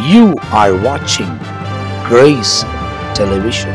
You are watching Grace Television.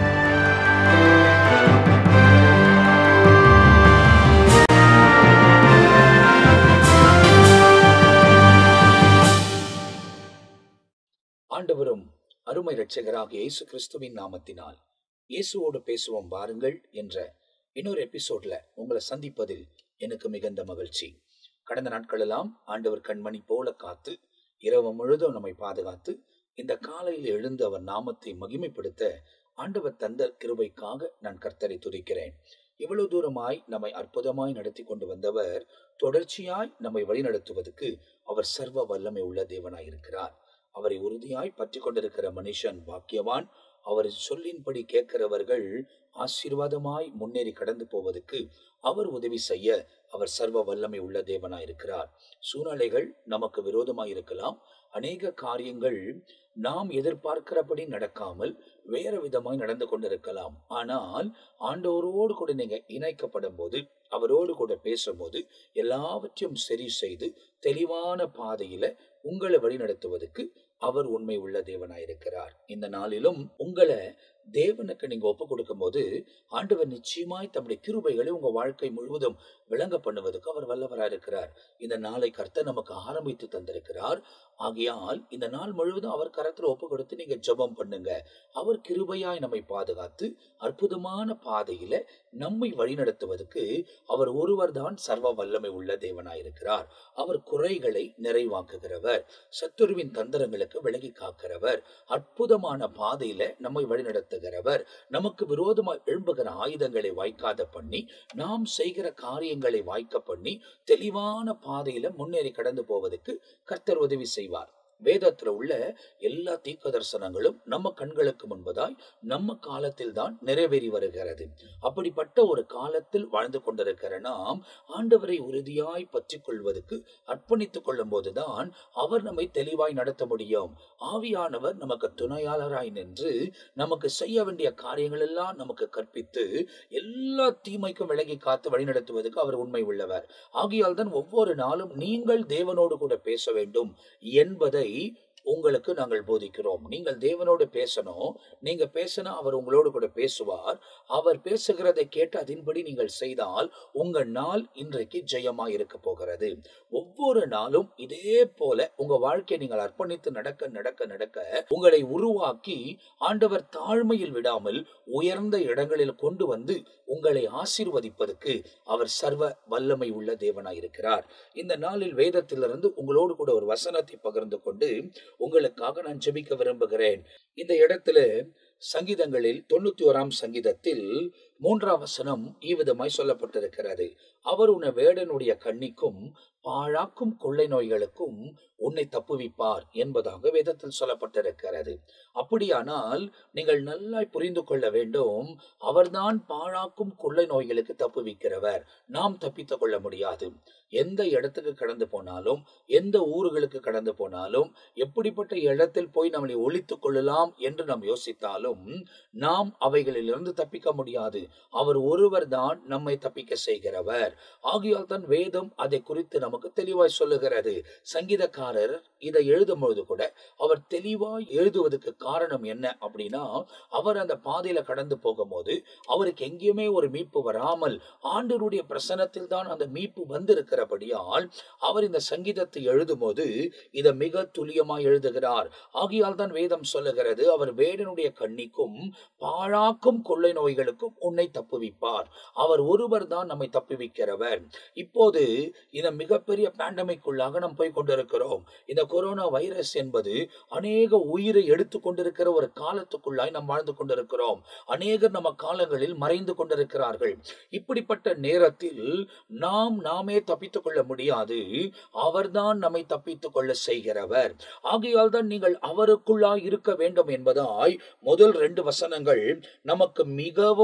ஆண்டவரும் அருமை இரட்சகராக இயேசு கிறிஸ்துவின் நாமத்தினால் இயேசுவோடு பேசுவோம் வாருங்கள் என்ற இன்னொரு எபிசோட்ல உங்களை சந்திப்பதில் எனக்கு மிகுந்த மகிழ்ச்சி கடந்த நாட்களெல்லாம் ஆண்டவர் கண்மணி போல காத்து இரவு முழுதும் நம்மை பாதுகாத்து இந்த காலையில் எழுந்து அவர் நாமத்தை மகிமைப்படுத்த ஆண்டவர் தந்த கிருபைக்காக நான் கர்த்தரை துதிக்கிறேன் இவ்வளவு தூரமாய் நம்மை அற்புதமாய் நடத்தி கொண்டு வந்தவர் தொடர்ச்சியாய் நம்மை வழிநடத்துவதற்கு அவர் சர்வ வல்லமை உள்ள தேவனாய் இருக்கிறார் அவரை உறுதியாய் பற்றி கொண்டிருக்கிற மனுஷன் பாக்கியவான் அவர் சொல்லின்படி கேட்கிறவர்கள் ஆசீர்வாதமாய் முன்னேறி கடந்து போவதற்கு அவர் உதவி செய்ய அவர் சர்வ வல்லமை உள்ள தேவனாய் இருக்கிறார் சூழ்நிலைகள் நமக்கு விரோதமாய் இருக்கலாம் அநேக காரியங்கள் நாம் எதிர்பார்க்கிறபடி நடக்காமல் வேற விதமாய் நடந்து கொண்டிருக்கலாம் ஆனால் ஆண்டவரோடு கூட நீங்க இணைக்கப்படும் போது அவரோடு கூட பேசும்போது எல்லாவற்றையும் சரி செய்து தெளிவான பாதையில உங்களை வழிநடத்துவதற்கு அவர் உண்மை உள்ள தேவனாயிருக்கிறார் இந்த நாளிலும் உங்களை தேவனுக்கு நீங்க ஒப்பு கொடுக்கும் போது ஆண்டவர் நிச்சயமாய் தம்முடைய கிருபைகளை உங்க வாழ்க்கை முழுவதும் விளங்க பண்ணுவதற்கு அவர் வல்லவராக இருக்கிறார் இந்த நாளை கர்த்தர் நமக்கு ஆரம்பித்து தந்திருக்கிறார் ஆகையால் இந்த நாள் முழுவதும் அவர் கரத்துல ஒப்பு கொடுத்து நீங்க ஜெபம் பண்ணுங்க அவர் கிருபையாய் நம்மை பாதுகாத்து அற்புதமான பாதையில நம்மை வழிநடத்துவதற்கு அவர் ஒருவர் தான் சர்வ வல்லமை உள்ள தேவனாயிருக்கிறார் அவர் குறைகளை நிறைவாக்குகிறவர் சத்துருவின் தந்திரங்களுக்கு விலகி காக்கிறவர் அற்புதமான பாதையில நம்மை வழிநடத்துகிறவர் நமக்கு விரோதமாக எழும்புகிற ஆயுதங்களை வாய்க்காத பண்ணி நாம் செய்கிற காரியங்களை வாய்க்க பண்ணி தெளிவான பாதையில முன்னேறி கடந்து போவதற்கு கர்த்தர் உதவி செய்வார் வேதத்துல உள்ள எல்லா தீர்க்க தரிசனங்களும் நம்ம கண்களுக்கு முன்பதாய் நம்ம காலத்தில் தான் நிறைவேறி வருகிறது அப்படிப்பட்ட ஒரு காலத்தில் வாழ்ந்து கொண்டிருக்கிற நாம் ஆண்டவரை உறுதியாய் பற்றி கொள்வதற்கு அர்ப்பணித்துக் கொள்ளும் போதுதான் அவர் நம்மை தெளிவாய் நடத்த முடியும் ஆவியானவர் நமக்கு துணையாளராய் நின்று நமக்கு செய்ய வேண்டிய காரியங்கள் எல்லாம் நமக்கு கற்பித்து எல்லா தீமைக்கும் விலகி காத்து வழிநடத்துவதற்கு அவர் உண்மை உள்ளவர் ஆகியால் தான் ஒவ்வொரு நாளும் நீங்கள் தேவனோடு கூட பேச வேண்டும் என்பதை உங்களுக்கு நாங்கள் போதிக்கிறோம் நீங்கள் தேவனோடு பேசணும் நீங்க பேசினா அவர் உங்களோடு கூட பேசுவார் அவர் பேசுகிறதை கேட்டு அதன்படி நீங்கள் செய்தால் உங்க நாள் இன்றைக்கு ஜெயமா இருக்க போகிறது ஒவ்வொரு நாளும் இதே போல உங்க வாழ்க்கையை நீங்கள் அர்ப்பணித்து நடக்க நடக்க நடக்க உங்களை உருவாக்கி ஆண்டவர் தாழ்மையில் விடாமல் உயர்ந்த இடங்களில் கொண்டு வந்து உங்களை ஆசீர்வதிப்பதற்கு அவர் சர்வ வல்லமை உள்ள தேவனாயிருக்கிறார் இந்த நாளில் வேதத்திலிருந்து உங்களோடு கூட ஒரு வசனத்தை பகிர்ந்து கொண்டு உங்களுக்காக நான் ஜெபிக்க விரும்புகிறேன் இந்த இடத்துல சங்கீதங்களில் தொண்ணூத்தி ஓராம் சங்கீதத்தில் மூன்றாம் வசனம் ஈவிதமாய் சொல்லப்பட்டிருக்கிறது அவர் உன்னை வேடனுடைய கண்ணிக்கும் பாழாக்கும் கொள்ளை நோய்களுக்கும் உன்னை தப்புவிப்பார் என்பதாக வேதத்தில் சொல்லப்பட்டிருக்கிறது அப்படியானால் நீங்கள் நல்லா புரிந்து கொள்ள வேண்டும் அவர்தான் பாழாக்கும் கொள்ளை நோய்களுக்கு தப்புவிக்கிறவர் நாம் தப்பித்துக் கொள்ள முடியாது எந்த இடத்துக்கு கடந்து போனாலும் எந்த ஊர்களுக்கு கடந்து போனாலும் எப்படிப்பட்ட இடத்தில் போய் நம்மளை ஒழித்துக் கொள்ளலாம் என்று நாம் யோசித்தாலும் நாம் அவைகளிலிருந்து தப்பிக்க முடியாது அவர் ஒருவர் தான் நம்மை தப்பிக்க செய்கிறவர் ஆகியால் தான் வேதம் அதை குறித்து நமக்கு தெளிவாய் சொல்லுகிறது சங்கீதக்காரர் இதை எழுதும் பொழுது கூட அவர் தெளிவாய் எழுதுவதற்கு காரணம் என்ன அப்படின்னா அவர் அந்த பாதையில கடந்து போகும்போது அவருக்கு எங்கேயுமே ஒரு மீட்பு வராமல் ஆண்டருடைய பிரசனத்தில் தான் அந்த மீட்பு வந்திருக்கிறபடியால் அவர் இந்த சங்கீதத்தை எழுதும் போது இதை மிக துல்லியமாய் எழுதுகிறார் ஆகியால் தான் வேதம் சொல்லுகிறது அவர் வேடனுடைய கண்ணிக்கும் பாழாக்கும் கொள்ளை நோய்களுக்கும் உன்னை தப்புவிப்பார் அவர் ஒருவர் தான் நம்மை தப்புவிக்கிறவர் இப்போது இந்த மிகப்பெரிய பேண்டமிக்குள்ளாக நாம் போய் கொண்டிருக்கிறோம் இந்த கொரோனா வைரஸ் என்பது அநேக உயிரை எடுத்து கொண்டிருக்கிற ஒரு காலத்துக்குள்ளாய் நாம் வாழ்ந்து கொண்டிருக்கிறோம் அநேகர் நம்ம காலங்களில் மறைந்து கொண்டிருக்கிறார்கள் இப்படிப்பட்ட நேரத்தில் நாம் நாமே தப்பித்துக் கொள்ள முடியாது அவர்தான் நம்மை தப்பித்துக் கொள்ள செய்கிறவர் ஆகையால் தான் நீங்கள் அவருக்குள்ளாய் இருக்க வேண்டும் என்பதாய் முதல் ரெண்டு வசனங்கள் நமக்கு மிகவும் தெளிவாக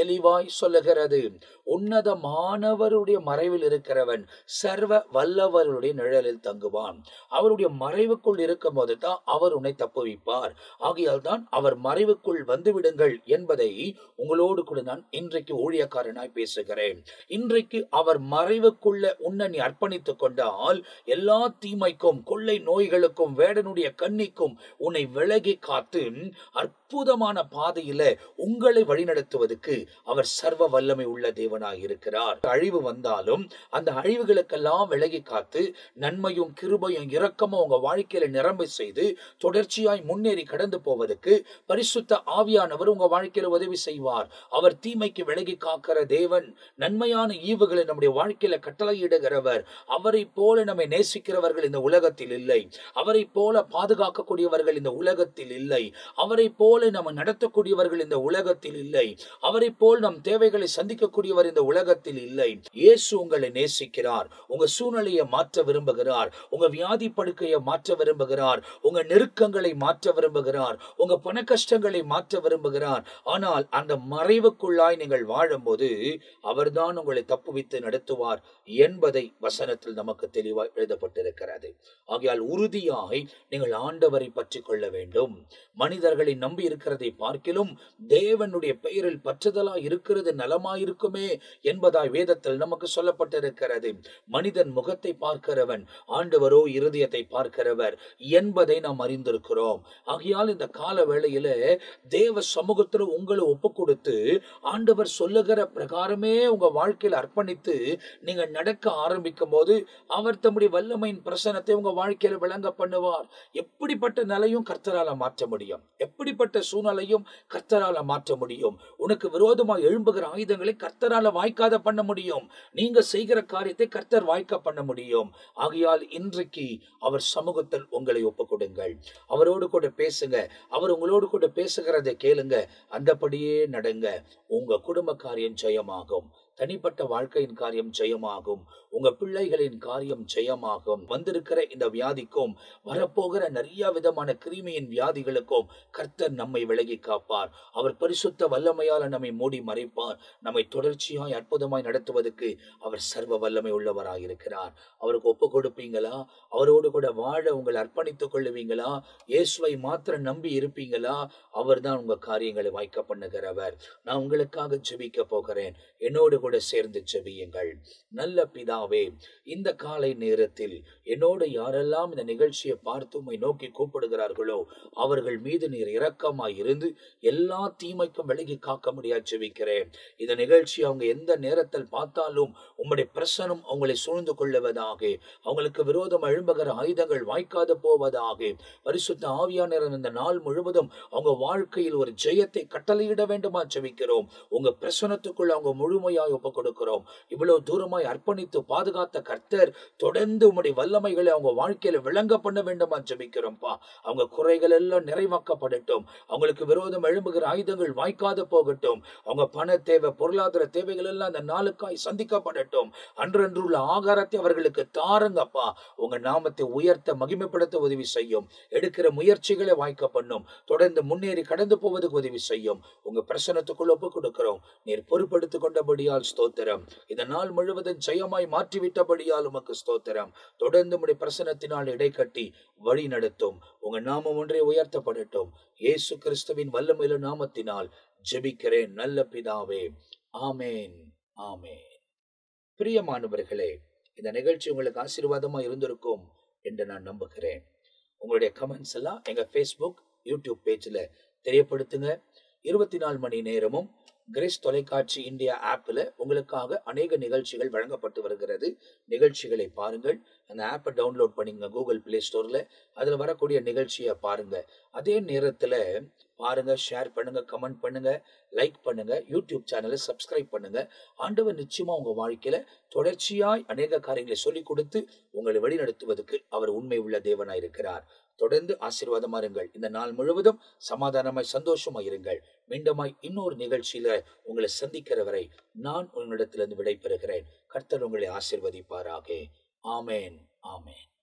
தெளிவாய் சொல்லுகிறது உன்னதமானவருடைய மறைவில் இருக்கிறவன் சர்வ வல்லவருடைய நிழலில் தங்குவான் அவருடைய மறைவுக்குள் இருக்கும் போது தான் அவர் உன்னை தப்புவிப்பார் ஆகையால் தான் அவர் மறைவுக்குள் வந்து விடுங்கள் என்பதை உங்களோடு கூட நான் இன்றைக்கு ஊழியக்காரனாய் பேசுகிறேன் இன்றைக்கு அவர் மறைவுக்குள்ள உன்னை நீ அர்ப்பணித்துக் கொண்டால் எல்லா தீமைக்கும் கொள்ளை நோய்களுக்கும் வேடனுடைய கண்ணிக்கும் உன்னை விலகி காத்து அற்புதமான பாதையில உங்களை வழிநடத்துவதற்கு அவர் சர்வ வல்லமை உள்ள தேவனாய் இருக்கிறார் அழிவு வந்தாலும் அந்த அழிவுகளுக்கெல்லாம் விலகி காத்து நன்மையும் கிருபையும் இரக்கமும் உங்க வாழ்க்கையில நிரம்ப செய்து தொடர்ச்சியாய் முன்னேறி கடந்து போவதற்கு பரிசுத்த ஆவியானவர் உங்க வாழ்க்கையில உதவி செய்வார் அவர் தீமைக்கு விலகி காக்கிற தேவன் நன்மையான ஈவுகளை நம்முடைய வாழ்க்கையில கட்டளையிடுகிறவர் அவரை போல நம்மை நேசிக்கிறவர்கள் இந்த உலகத்தில் இல்லை அவரை போல பாதுகாக்கக்கூடியவர்கள் இந்த உலகத்தில் இல்லை அவரை போல நம்ம நடத்தக்கூடியவர்கள் இந்த உலகத்தில் இல்லை அவரை போல் நம் தேவைகளை சந்திக்கக்கூடியவர் இந்த உலகத்தில் இல்லை இயேசு உங்களை நேசிக்கிறார் உங்க சூழ்நிலையை மாற்ற விரும்புகிறார் உங்க வியாதி படுக்கையை மாற்ற விரும்புகிறார் உங்க நெருக்கங்களை மாற்ற விரும்புகிறார் உங்க பண கஷ்டங்களை மாற்ற விரும்புகிறார் ஆனால் அந்த மறைவுக்குள்ளாய் நீங்கள் வாழும்போது அவர்தான் உங்களை தப்புவித்து நடத்துவார் என்பதை வசனத்தில் நமக்கு தெளிவாய் எழுதப்பட்டிருக்கிறது ஆகையால் உறுதியாய் நீங்கள் ஆண்டவரை பற்றி கொள்ள வேண்டும் மனிதர்களை நம்பி இருக்கிறதை பார்க்கிலும் தேவனுடைய பெயரில் பற்றுதலா இருக்கிறது நலமாயிருக்குமே என்பதாய் வேதத்தில் நமக்கு சொல்லப்பட்டிருக்கிறது மனிதன் முகத்தை பார்க்கிறவன் ஆண்டவரோ இருதயத்தை பார்க்கிறவர் என்பதை நாம் அறிந்திருக்கிறோம் ஆகையால் இந்த கால வேளையில தேவ சமூகத்துல உங்களை ஒப்பு கொடுத்து ஆண்டவர் சொல்லுகிற பிரகாரமே உங்க வாழ்க்கையில அர்ப்பணித்து நீங்க நடக்க ஆரம்பிக்கும் போது அவர் தம்முடைய வல்லமையின் பிரசனத்தை உங்க வாழ்க்கையில விளங்க பண்ணுவார் எப்படிப்பட்ட நிலையும் கர்த்தரால மாற்ற முடியும் எப்படிப்பட்ட சூழ்நிலையும் கர்த்தரால மாற்ற முடியும் உனக்கு விரோதமாக எழும்புகிற ஆயுதங்களை கர்த்தரால வாய்க்காத பண்ண முடியும் நீங்க செய்கிற காரியத்தை கர்த்தர் வாய்க்க பண்ண முடியும் ஆகையால் இன்றைக்கு அவர் சமூகத்தில் உங்களை ஒப்பு கொடுங்கள் அவரோடு கூட பேசுங்க அவர் உங்களோடு கூட பேசுகிறதை கேளுங்க அந்தபடியே நடங்க உங்க குடும்ப காரியம் ஜெயமாகும் தனிப்பட்ட வாழ்க்கையின் காரியம் ஜெயமாகும் உங்க பிள்ளைகளின் காரியம் ஜெயமாகும் வந்திருக்கிற இந்த வியாதிக்கும் வரப்போகிற நிறைய விதமான கிருமியின் வியாதிகளுக்கும் கர்த்தர் நம்மை விலகி காப்பார் அவர் பரிசுத்த வல்லமையால் நம்மை மூடி மறைப்பார் நம்மை தொடர்ச்சியாய் அற்புதமாய் நடத்துவதற்கு அவர் சர்வ வல்லமை உள்ளவராய் இருக்கிறார் அவருக்கு ஒப்பு கொடுப்பீங்களா அவரோடு கூட வாழ உங்களை அர்ப்பணித்துக் கொள்ளுவீங்களா இயேசுவை மாத்திரம் நம்பி இருப்பீங்களா அவர்தான் உங்க காரியங்களை வாய்க்க பண்ணுகிறவர் நான் உங்களுக்காக ஜெபிக்க போகிறேன் என்னோடு கூட சேர்ந்து ஜெபியுங்கள் நல்ல பிதாவே இந்த காலை நேரத்தில் என்னோடு யாரெல்லாம் இந்த நிகழ்ச்சியை பார்த்து உம்மை நோக்கி கூப்பிடுகிறார்களோ அவர்கள் மீது நீர் இரக்கமாய் இருந்து எல்லா தீமைக்கும் விலகி காக்க முடியாது ஜெபிக்கிறேன் இந்த நிகழ்ச்சி அவங்க எந்த நேரத்தில் பார்த்தாலும் உம்முடைய பிரசனம் அவங்களை சூழ்ந்து கொள்ளுவதாக அவங்களுக்கு விரோதம் எழும்புகிற ஆயுதங்கள் வாய்க்காது போவதாக பரிசுத்த ஆவியானர் இந்த நாள் முழுவதும் அவங்க வாழ்க்கையில் ஒரு ஜெயத்தை கட்டளையிட வேண்டுமா ஜெபிக்கிறோம் உங்க பிரசனத்துக்குள்ள அவங்க முழுமையாய் ஒப்பு கொடுக்கிறோம் இவ்வளவு தூரமாய் அர்ப்பணித்து பாதுகாத்த கர்த்தர் தொடர்ந்து உம்முடைய வல்லமைகளை அவங்க வாழ்க்கையில விளங்க பண்ண வேண்டுமா ஜெபிக்கிறோம்ப்பா அவங்க குறைகள் எல்லாம் நிறைவாக்கப்படட்டும் அவங்களுக்கு விரோதம் எழும்புகிற ஆயுதங்கள் வாய்க்காது போகட்டும் அவங்க பண தேவை பொருளாதார தேவைகள் எல்லாம் அந்த நாளுக்காய் சந்திக்கப்படட்டும் அன்றன்றுள்ள ஆகாரத்தை அவர்களுக்கு தாருங்கப்பா உங்க நாமத்தை உயர்த்த மகிமைப்படுத்த உதவி செய்யும் எடுக்கிற முயற்சிகளை வாய்க்க பண்ணும் தொடர்ந்து முன்னேறி கடந்து போவதுக்கு உதவி செய்யும் உங்க பிரசனத்துக்குள்ள ஒப்பு கொடுக்கிறோம் நீர் பொறுப்படுத்திக் கொண்டபடியால் ஸ்தோத்திரம் இந்த நாள் முழுவதும் ஜெயமாய் மாற்றிவிட்டபடியால் உமக்கு ஸ்தோத்திரம் தொடர்ந்து உடைய பிரசனத்தினால் இடைக்கட்டி வழி நடத்தும் உங்க நாமம் ஒன்றே உயர்த்தப்படட்டும் இயேசு கிறிஸ்துவின் வல்லமையில நாமத்தினால் ஜெபிக்கிறேன் நல்ல பிதாவே ஆமேன் ஆமேன் பிரியமானவர்களே இந்த நிகழ்ச்சி உங்களுக்கு ஆசீர்வாதமா இருந்திருக்கும் என்று நான் நம்புகிறேன் உங்களுடைய கமெண்ட்ஸ் எல்லாம் எங்க ஃபேஸ்புக் யூடியூப் பேஜ்ல தெரியப்படுத்துங்க இருபத்தி நாலு மணி நேரமும் கிரேஸ் தொலைக்காட்சி இந்தியா ஆப்பில் உங்களுக்காக அநேக நிகழ்ச்சிகள் வழங்கப்பட்டு வருகிறது நிகழ்ச்சிகளை பாருங்கள் அந்த ஆப்பை டவுன்லோட் பண்ணிங்க கூகுள் பிளே ஸ்டோரில் அதில் வரக்கூடிய நிகழ்ச்சியை பாருங்க அதே நேரத்தில் பாருங்க ஷேர் பண்ணுங்க கமெண்ட் பண்ணுங்க லைக் பண்ணுங்க யூடியூப் சேனலை சப்ஸ்கிரைப் பண்ணுங்க ஆண்டவர் நிச்சயமா உங்க வாழ்க்கையில தொடர்ச்சியாய் அநேக காரியங்களை சொல்லிக் கொடுத்து உங்களை வழிநடத்துவதற்கு அவர் உண்மை உள்ள தேவனாய் இருக்கிறார் தொடர்ந்து ஆசீர்வாதமா இருங்கள் இந்த நாள் முழுவதும் சமாதானமாய் சந்தோஷமாய் இருங்கள் மீண்டுமாய் இன்னொரு நிகழ்ச்சியில உங்களை சந்திக்கிற வரை நான் உங்களிடத்திலிருந்து விடைபெறுகிறேன் கர்த்தர் உங்களை ஆசீர்வதிப்பாராக ஆமேன் ஆமேன்